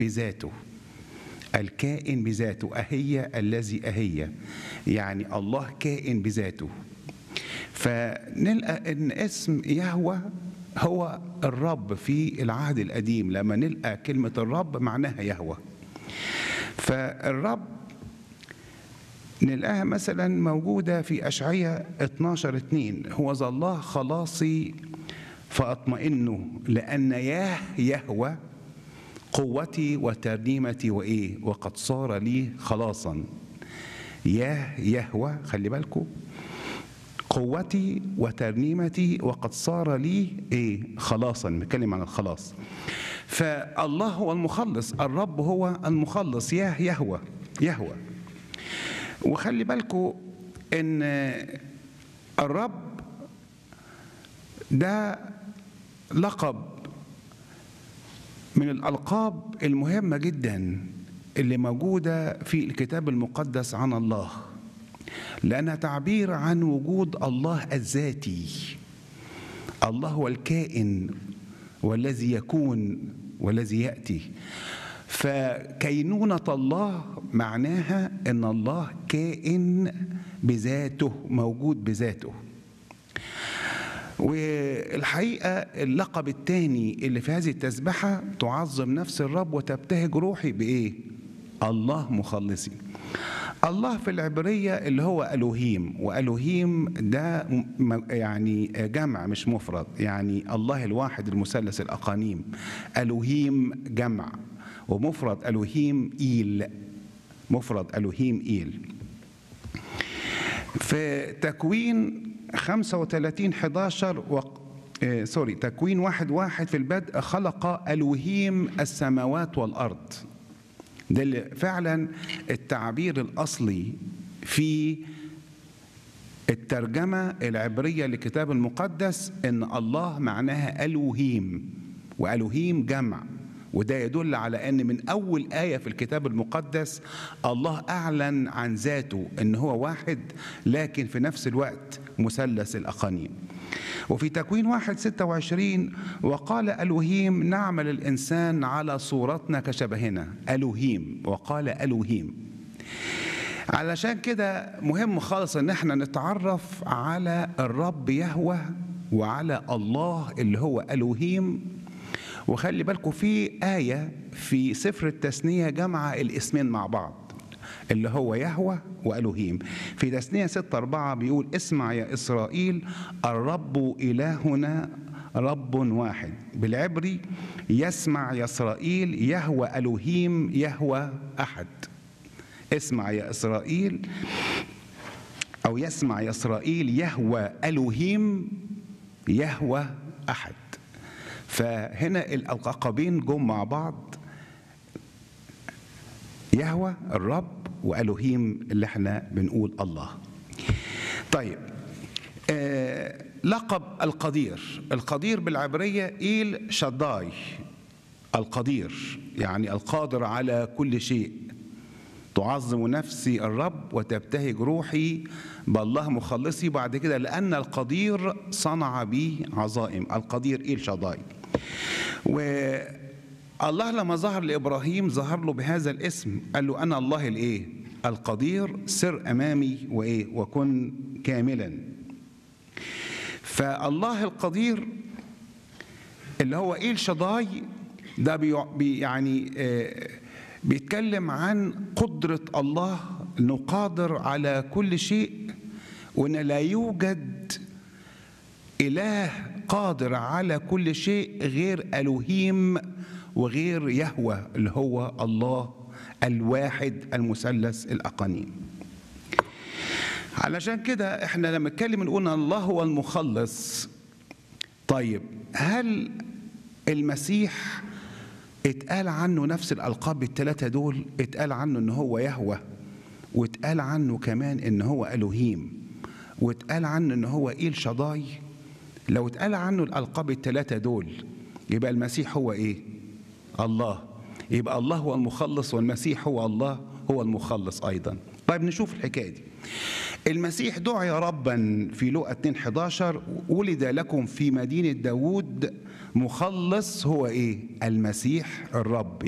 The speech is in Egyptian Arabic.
بذاته الكائن بذاته أهي الذي أهي يعني الله كائن بذاته فنلقى ان اسم يهوى هو الرب في العهد القديم لما نلقى كلمة الرب معناها يهوى فالرب نلقاها مثلا موجودة في أشعية 12 2 هو ذا الله خلاصي فأطمئن لأن ياه يهوى قوتي وترنيمتي وإيه وقد صار لي خلاصا ياه يهوى خلي بالكم قوتي وترنيمتي وقد صار لي ايه خلاصا بنتكلم عن الخلاص فالله هو المخلص الرب هو المخلص ياه يهوى يهوى وخلي بالكم ان الرب ده لقب من الالقاب المهمه جدا اللي موجوده في الكتاب المقدس عن الله لأنها تعبير عن وجود الله الذاتي الله هو الكائن والذي يكون والذي يأتي فكينونة الله معناها أن الله كائن بذاته موجود بذاته والحقيقة اللقب الثاني اللي في هذه التسبحة تعظم نفس الرب وتبتهج روحي بإيه؟ الله مخلصي الله في العبرية اللي هو ألوهيم وألوهيم ده يعني جمع مش مفرد يعني الله الواحد المثلث الأقانيم ألوهيم جمع ومفرد ألوهيم إيل مفرد ألوهيم إيل في تكوين 35 11 و... آه سوري تكوين واحد واحد في البدء خلق ألوهيم السماوات والأرض ده اللي فعلا التعبير الأصلي في الترجمة العبرية للكتاب المقدس إن الله معناها ألوهيم وألوهيم جمع وده يدل على ان من اول ايه في الكتاب المقدس الله اعلن عن ذاته ان هو واحد لكن في نفس الوقت مثلث الاقانيم وفي تكوين واحد ستة وعشرين وقال ألوهيم نعمل الإنسان على صورتنا كشبهنا ألوهيم وقال ألوهيم علشان كده مهم خالص ان احنا نتعرف على الرب يهوه وعلى الله اللي هو ألوهيم وخلي بالكم في آية في سفر التثنية جمع الاسمين مع بعض اللي هو يهوى وألوهيم في تثنية ستة أربعة بيقول اسمع يا إسرائيل الرب إلهنا رب واحد بالعبري يسمع يا إسرائيل يهوى ألوهيم يهوى أحد اسمع يا إسرائيل أو يسمع يا إسرائيل يهوى ألوهيم يهوى أحد فهنا الألقابين جم مع بعض يهوى الرب وألوهيم اللي احنا بنقول الله طيب آه لقب القدير القدير بالعبرية إيل شداي القدير يعني القادر على كل شيء تعظم نفسي الرب وتبتهج روحي بالله مخلصي بعد كده لأن القدير صنع بي عظائم القدير إيل شداي والله لما ظهر لإبراهيم ظهر له بهذا الاسم قال له أنا الله الإيه القدير سر أمامي وإيه وكن كاملا فالله القدير اللي هو إيل شداي ده بي يعني آه بيتكلم عن قدرة الله انه قادر على كل شيء وان لا يوجد اله قادر على كل شيء غير الوهيم وغير يهوى اللي هو الله الواحد المثلث الاقانيم علشان كده احنا لما نتكلم نقول ان الله هو المخلص طيب هل المسيح اتقال عنه نفس الألقاب الثلاثة دول اتقال عنه إن هو يهوى واتقال عنه كمان إن هو ألوهيم واتقال عنه إن هو إيل شضاي لو اتقال عنه الألقاب الثلاثة دول يبقى المسيح هو إيه؟ الله يبقى الله هو المخلص والمسيح هو الله هو المخلص أيضا طيب نشوف الحكاية دي المسيح دعي ربا في لوقا 2 11 ولد لكم في مدينة داوود مخلص هو ايه المسيح الرب